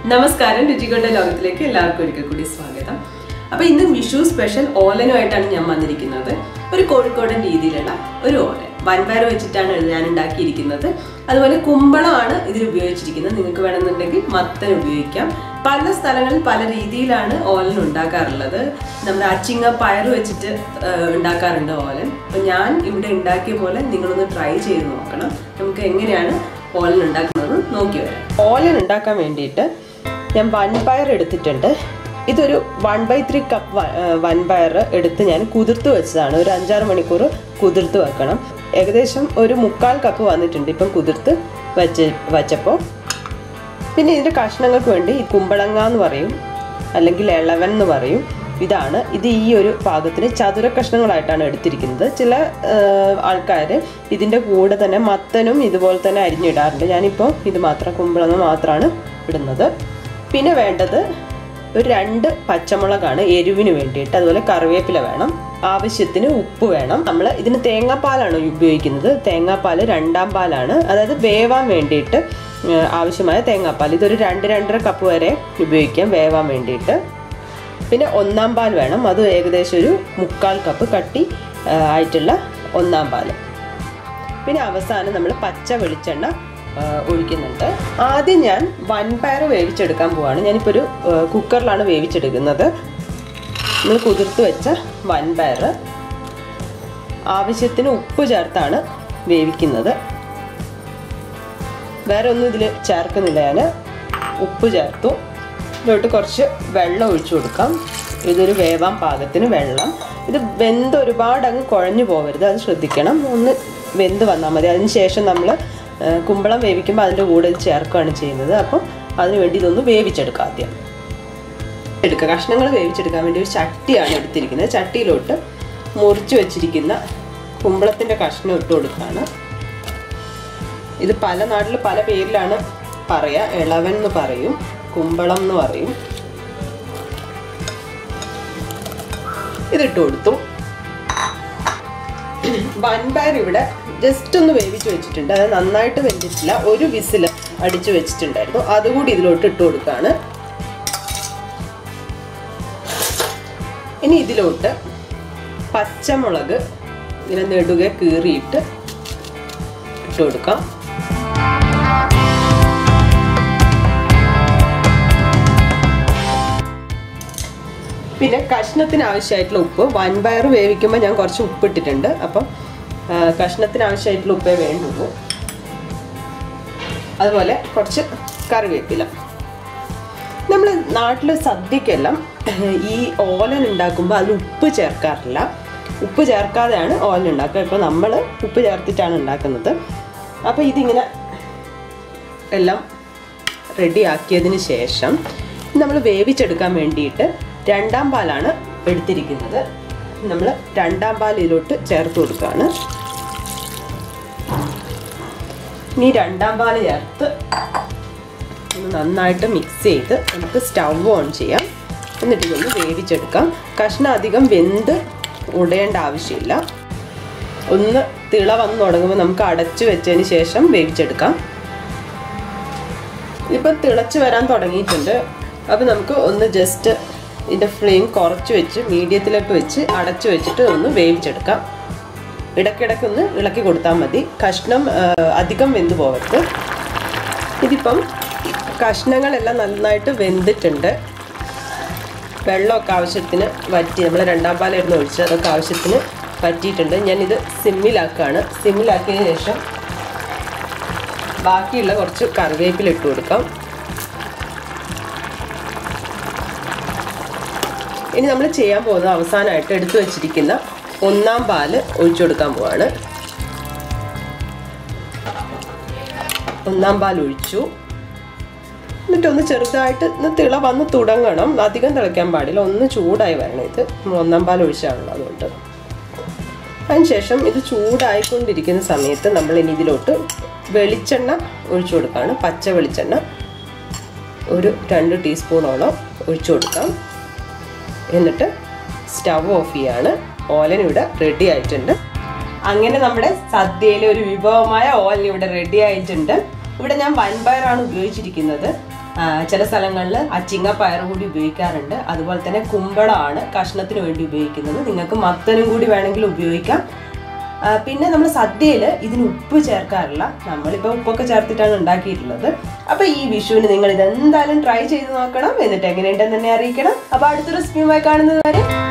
നമസ്കാരം രുചികളുടെ ലോകത്തിലേക്ക് എല്ലാവർക്കും ഒരിക്കൽ കൂടി സ്വാഗതം അപ്പൊ ഇന്ന് വിഷു സ്പെഷ്യൽ ഓലനുമായിട്ടാണ് ഞാൻ വന്നിരിക്കുന്നത് ഒരു കോഴിക്കോടൻ രീതിയിലുള്ള ഒരു ഓലൻ വൻപയർ വെച്ചിട്ടാണ് ഞാൻ ഉണ്ടാക്കിയിരിക്കുന്നത് അതുപോലെ കുമ്പളമാണ് ഇതിൽ ഉപയോഗിച്ചിരിക്കുന്നത് നിങ്ങൾക്ക് വേണമെന്നുണ്ടെങ്കിൽ മത്തൻ ഉപയോഗിക്കാം പല സ്ഥലങ്ങളിൽ പല രീതിയിലാണ് ഓലൻ ഉണ്ടാക്കാറുള്ളത് നമ്മുടെ അച്ചിങ്ങ പയർ വെച്ചിട്ട് ആ, ഉണ്ടാക്കാറുണ്ട് ഓലൻ അപ്പൊ ഞാൻ ഇവിടെ ഉണ്ടാക്കിയ പോലെ നിങ്ങളൊന്ന് ട്രൈ ചെയ്ത് നോക്കണം നമുക്ക് എങ്ങനെയാണ് ഓലൻ ഉണ്ടാക്കുന്നത് നോക്കി വരാം ഓലൻ ഉണ്ടാക്കാൻ വേണ്ടിയിട്ട് ഞാൻ വൻപയർ എടുത്തിട്ടുണ്ട് ഇതൊരു വൺ ബൈ ത്രീ കപ്പ് വൻപയർ എടുത്ത് ഞാൻ കുതിർത്ത് വെച്ചതാണ് ഒരു അഞ്ചാറ് മണിക്കൂർ കുതിർത്ത് വെക്കണം ഏകദേശം ഒരു മുക്കാൽ കപ്പ് വന്നിട്ടുണ്ട് ഇപ്പം കുതിർത്ത് വെച്ച് വച്ചപ്പോൾ പിന്നെ ഇതിൻ്റെ കഷ്ണങ്ങൾക്ക് വേണ്ടി ഈ കുമ്പളങ്ങ എന്ന് പറയും അല്ലെങ്കിൽ ഇളവൻ എന്ന് പറയും ഇതാണ് ഇത് ഈ ഒരു പാകത്തിന് ചതുര കഷ്ണങ്ങളായിട്ടാണ് എടുത്തിരിക്കുന്നത് ചില ആൾക്കാർ ഇതിൻ്റെ കൂടെ തന്നെ മത്തനും ഇതുപോലെ തന്നെ അരിഞ്ഞിടാറുണ്ട് ഞാനിപ്പോൾ ഇത് മാത്രം കുമ്പളങ്ങ മാത്രമാണ് ഇടുന്നത് പിന്നെ വേണ്ടത് ഒരു രണ്ട് പച്ചമുളകാണ് എരിവിന് വേണ്ടിയിട്ട് അതുപോലെ കറിവേപ്പില വേണം ആവശ്യത്തിന് ഉപ്പ് വേണം നമ്മൾ ഇതിന് തേങ്ങാപ്പാലാണ് ഉപയോഗിക്കുന്നത് തേങ്ങാപ്പാൽ രണ്ടാം പാലാണ് അതായത് വേവാൻ വേണ്ടിയിട്ട് ഏഹ്, ആവശ്യമായ തേങ്ങാപ്പാൽ ഇതൊരു രണ്ട് രണ്ടര കപ്പ് വരെ ഉപയോഗിക്കാം വേവാൻ വേണ്ടിയിട്ട് പിന്നെ ഒന്നാം പാൽ വേണം അത് ഏകദേശം ഒരു മുക്കാൽ കപ്പ് കട്ടി ആ, ആയിട്ടുള്ള ഒന്നാം പാൽ പിന്നെ അവസാനം നമ്മൾ പച്ച വെളിച്ചെണ്ണ ആ, ഒഴിക്കുന്നുണ്ട് ആദ്യം ഞാൻ വൻപയർ വേവിച്ചെടുക്കാൻ പോവാണ് ഞാനിപ്പോൾ ഒരു ആ, കുക്കറിലാണ് വേവിച്ചെടുക്കുന്നത് നമ്മൾ കുതിർത്ത് വെച്ച വൻപയർ ആവശ്യത്തിന് ഉപ്പ് ചേർത്താണ് വേവിക്കുന്നത് വേറെ ഒന്നും ഇതിൽ ചേർക്കുന്നില്ല ഞാൻ ഉപ്പ് ചേർത്തു ഇതിലോട്ട് കുറച്ച് വെള്ളം ഒഴിച്ചു കൊടുക്കാം ഇതൊരു വേവാൻ പാകത്തിന് വെള്ളം ഇത് വെന്ത് ഒരുപാട് അങ്ങ് കുഴഞ്ഞു പോകരുത് അത് ശ്രദ്ധിക്കണം ഒന്ന് വെന്ത് വന്നാൽ മതി അതിന് ശേഷം നമ്മൾ കുമ്പളം വേവിക്കുമ്പോൾ അതിൻ്റെ കൂടെ ഇത് ചേർക്കുകയാണ് ചെയ്യുന്നത് അപ്പം അതിന് വേണ്ടി ഇതൊന്ന് വേവിച്ചെടുക്കാം ആദ്യം എടുക്കുക കഷ്ണങ്ങൾ വേവിച്ചെടുക്കാൻ വേണ്ടി ഒരു ചട്ടിയാണ് എടുത്തിരിക്കുന്നത് ചട്ടിയിലോട്ട് മുറിച്ച് വെച്ചിരിക്കുന്ന കുമ്പളത്തിൻ്റെ കഷ്ണം ഇട്ട് കൊടുക്കുകയാണ് ഇത് പല നാട്ടിൽ പല പേരിലാണ് പറയാ ഇളവൻ എന്ന് പറയും കുമ്പളം എന്ന് പറയും ഇതിട്ട് കൊടുത്തു വൻപയർ ഇവിടെ ജസ്റ്റ് ഒന്ന് വേവിച്ച് വെച്ചിട്ടുണ്ട് അത് നന്നായിട്ട് വെന്തിട്ടില്ല ഒരു വിസിൽ അടിച്ചു വെച്ചിട്ടുണ്ടായിരുന്നു അതുകൂടി ഇതിലോട്ട് ഇട്ട് കൊടുക്കുകയാണ് ഇനി ഇതിലോട്ട് പച്ചമുളക് ഇങ്ങനെ നെടുകെ കീറിയിട്ട് ഇട്ട് കൊടുക്കാം പിന്നെ കഷ്ണത്തിന് ആവശ്യമായിട്ടുള്ള ഉപ്പ് വൻപയർ വേവിക്കുമ്പോൾ ഞാൻ കുറച്ച് ഉപ്പ് ഇട്ടിട്ടുണ്ട് അപ്പം ആ, കഷ്ണത്തിന് ആവശ്യമായിട്ടുള്ള ഉപ്പേ വേണ്ടുള്ളൂ അതുപോലെ കുറച്ച് കറിവേപ്പില നമ്മൾ നാട്ടിൽ സദ്യക്കെല്ലാം ഈ ഓലൻ ഉണ്ടാക്കുമ്പോൾ അതിൽ ഉപ്പ് ചേർക്കാറില്ല ഉപ്പ് ചേർക്കാതെയാണ് ഓലൻ ഉണ്ടാക്കുക ഇപ്പോൾ നമ്മൾ ഉപ്പ് ചേർത്തിട്ടാണ് ഉണ്ടാക്കുന്നത് അപ്പോൾ ഇതിങ്ങനെ എല്ലാം റെഡി ആക്കിയതിന് ശേഷം നമ്മൾ വേവിച്ചെടുക്കാൻ വേണ്ടിയിട്ട് രണ്ടാം പാലാണ് എടുത്തിരിക്കുന്നത് നമ്മൾ രണ്ടാം പാൽ ഇതിലോട്ട് ചേർത്ത് കൊടുക്കുകയാണ് ഇനി രണ്ടാം പാൽ ചേർത്ത് ഒന്ന് നന്നായിട്ട് മിക്സ് ചെയ്ത് നമുക്ക് സ്റ്റവ് ഓൺ ചെയ്യാം എന്നിട്ട് ഇതൊന്ന് വേവിച്ചെടുക്കാം കഷ്ണം അധികം വെന്ത് ഉടയേണ്ട ആവശ്യമില്ല ഒന്ന് തിള വന്ന് തുടങ്ങുമ്പോൾ നമുക്ക് അടച്ചു വെച്ചതിന് ശേഷം വേവിച്ചെടുക്കാം ഇപ്പം തിളച്ച് വരാൻ തുടങ്ങിയിട്ടുണ്ട് അപ്പോൾ നമുക്ക് ഒന്ന് ജസ്റ്റ് ഇതിൻ്റെ ഫ്ലെയിം കുറച്ച് വെച്ച് മീഡിയത്തിലോട്ട് വെച്ച് അടച്ചു വെച്ചിട്ട് ഒന്ന് വേവിച്ചെടുക്കാം ഇടയ്ക്കിടയ്ക്ക് ഒന്ന് ഇളക്കി കൊടുത്താൽ മതി കഷ്ണം ആ, അധികം വെന്ത് പോകരുത് ഇതിപ്പം കഷ്ണങ്ങളെല്ലാം നന്നായിട്ട് വെന്തിട്ടുണ്ട് വെള്ളമൊക്കെ ആവശ്യത്തിന് വറ്റി നമ്മൾ രണ്ടാം പാലായിരുന്നു ഒഴിച്ചത് അതൊക്കെ ആവശ്യത്തിന് വറ്റിയിട്ടുണ്ട് ഞാനിത് സിമ്മിലാക്കുകയാണ് സിമ്മിലാക്കിയതിന് ശേഷം ബാക്കിയുള്ള കുറച്ച് കറിവേപ്പില ഇട്ട് കൊടുക്കാം ഇനി നമ്മൾ ചെയ്യാൻ പോകുന്നത് അവസാനമായിട്ട് എടുത്തു വെച്ചിരിക്കുന്ന ഒന്നാം പാല് ഒഴിച്ചു കൊടുക്കാൻ പോവാണ് ഒന്നാം പാൽ ഒഴിച്ചു എന്നിട്ടൊന്ന് ചെറുതായിട്ട് ഒന്ന് തിള വന്ന് തുടങ്ങണം അധികം തിളയ്ക്കാൻ പാടില്ല ഒന്ന് ചൂടായി വരണം ഇത് ഒന്നാം പാൽ ഒഴിച്ചാണല്ലോ അതുകൊണ്ട് അതിനുശേഷം ഇത് ചൂടായിക്കൊണ്ടിരിക്കുന്ന സമയത്ത് നമ്മൾ ഇനി ഇതിലോട്ട് വെളിച്ചെണ്ണ ഒഴിച്ചു കൊടുക്കുകയാണ് പച്ച വെളിച്ചെണ്ണ ഒരു രണ്ട് ടീസ്പൂണോളം ഒഴിച്ചു കൊടുക്കാം എന്നിട്ട് സ്റ്റവ് ഓഫ് ചെയ്യാണ് ഓലൻ ഇവിടെ റെഡി ആയിട്ടുണ്ട് അങ്ങനെ നമ്മുടെ സദ്യയിലെ ഒരു വിഭവമായ ഓലൻ ഇവിടെ റെഡി ആയിട്ടുണ്ട് ഇവിടെ ഞാൻ വൻപയറാണ് ഉപയോഗിച്ചിരിക്കുന്നത് ആ, ചില സ്ഥലങ്ങളിൽ അച്ചിങ്ങ പയർ കൂടി ഉപയോഗിക്കാറുണ്ട് അതുപോലെ തന്നെ കുമ്പളമാണ് കഷ്ണത്തിന് വേണ്ടി ഉപയോഗിക്കുന്നത് നിങ്ങൾക്ക് മത്തനും കൂടി വേണമെങ്കിൽ ഉപയോഗിക്കാം ആ, പിന്നെ നമ്മൾ സദ്യയിൽ ഇതിന് ഉപ്പ് ചേർക്കാറില്ല നമ്മളിപ്പോൾ ഉപ്പൊക്കെ ചേർത്തിട്ടാണ് ഉണ്ടാക്കിയിട്ടുള്ളത് അപ്പോൾ ഈ വിഷുവിന് നിങ്ങൾ ഇതെന്തായാലും ട്രൈ ചെയ്ത് നോക്കണം എന്നിട്ട് എങ്ങനെയുണ്ടെന്ന് തന്നെ അറിയിക്കണം അപ്പോൾ അടുത്ത റെസിപ്പിയുമായി കാണുന്നത് വരെ